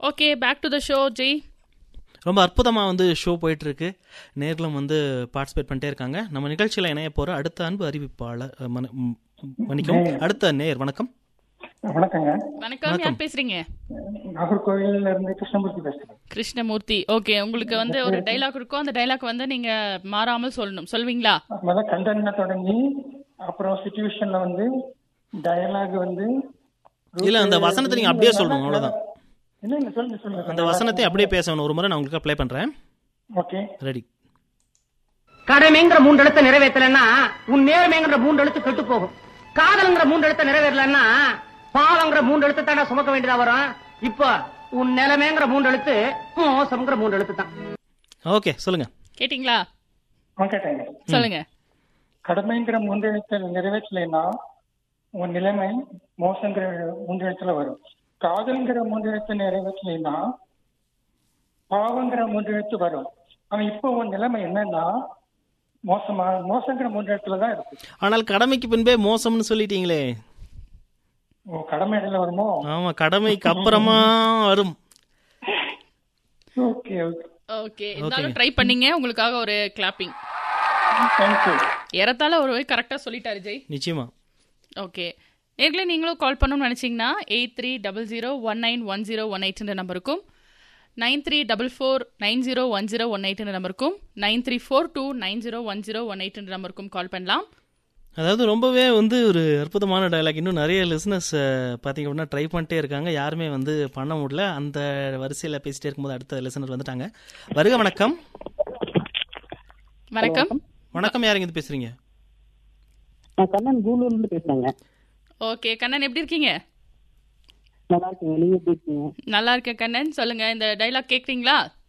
okay back to the show Jai ரொம்ப அற்புதமாக வந்து ஷோ போயிட்டு இருக்கு நேர்களும் வந்து பார்ட்டிசிபேட் பண்ணிட்டே இருக்காங்க நம்ம நிகழ்ச்சியில் இணைய போகிற அடுத்த அன்பு அறிவிப்பாளர் அஹ், மன- ம், மன்னிக்கவும் அடுத்த நேர் வணக்கம் வணக்கங்க வணக்கம் யார் பேசுறீங்க நாகர்கோவில்ல இருந்து கிருஷ்ணமூர்த்தி பேசுறேன் கிருஷ்ணமூர்த்தி ஓகே உங்களுக்கு வந்து ஒரு டைலாக் இருக்கும் அந்த டைலாக் வந்து நீங்க மாறாமல் சொல்லணும் சொல்வீங்களா முதல்ல கண்டன தொடங்கி அப்புறம் சுச்சுவேஷன்ல வந்து டயலாக் வந்து இல்லை அந்த வசனத்தை நீங்கள் அப்படியே சொல்லணும் அவ்வளோதான் இல்ல இல்ல சொல்லுங்க சொல்லுங்க அந்த வசனத்தை அப்படியே பேசணும் ஒரு முறை நான் உங்களுக்கு ப்ளே பண்ணுறேன் ஓகே ரெடி கடமைங்கிற மூன்று எழுத்தை நிறைவேற்றலன்னா உன் நேர்மைங்கிற மூன்று எழுத்து கெட்டு போகும் காதல்ங்கிற மூன்று எழுத்தை நிறைவேறலன்னா பாவங்கிற மூன்று எழுத்து தானே சுமக்க வேண்டியதா வரும் இப்போ உன் நிலைமைங்கிற மூன்று எழுத்து மோசம்ங்கிற மூன்று எழுத்து தான் ஓகே சொல்லுங்க கேட்டிங்களா கேட்டாங்க சொல்லுங்க கடமைங்கிற முன்னெழுத்தில் நிறைவேற்றலைன்னா உன் நிலைமை மோசங்கிற முன்னெழுத்துல வரும் காதல்ங்கிற முன்னெழுத்து நிறைவேற்றலைன்னா பாவங்கிற முன்னெழுத்து வரும் ஆனா இப்போ உன் நிலைமை என்னன்னா மோசமா மோசங்கிற முன்னெழுத்துல தான் இருக்கு ஆனால் கடமைக்கு பின்பே மோசம்னு சொல்லிட்டீங்களே ஓ கடமை இடையில வருமோ ஆமாம் கடமைக்கு அப்புறமா வரும் ஓகே ஓகே ஓகே இருந்தாலும் ட்ரை பண்ணீங்க உங்களுக்காக ஒரு கிளாப்பிங் தேங்க்யூ ஏறத்தாழ ஒரு கரெக்டா சொல்லிட்டாரு ஜெய் நிச்சயமா ஓகே நேர்களே நீங்களும் கால் பண்ணணும்னு நினைச்சீங்கன்னா eight three double zero one nine one zero one எயிட்ன்ற நம்பருக்கும் nine three double four nine zero one zero one எயிட்ன்ற நம்பருக்கும் nine three four two nine zero one zero one எயிட்ன்ற நம்பருக்கும் கால் பண்ணலாம் அதாவது ரொம்பவே வந்து ஒரு அற்புதமான டயலாக் இன்னும் நிறைய லிசனஸ் பார்த்தீங்க அப்படின்னா ட்ரை பண்ணிட்டே இருக்காங்க யாருமே வந்து பண்ண முடியல அந்த வரிசையில் பேசிட்டே இருக்கும்போது அடுத்த லிசனர் வந்துட்டாங்க வருக வணக்கம் வணக்கம் வணக்கம் யாருங்க இது பேசுறீங்க நான் கண்ணன் கூலூர்ல இருந்து பேசுறேங்க ஓகே கண்ணன் எப்படி இருக்கீங்க நல்லா இருக்கீங்க நீங்க எப்படி இருக்கீங்க நல்லா இருக்கேன் கண்ணன் சொல்லுங்க இந்த டைலாக் கேக்குறீங்களா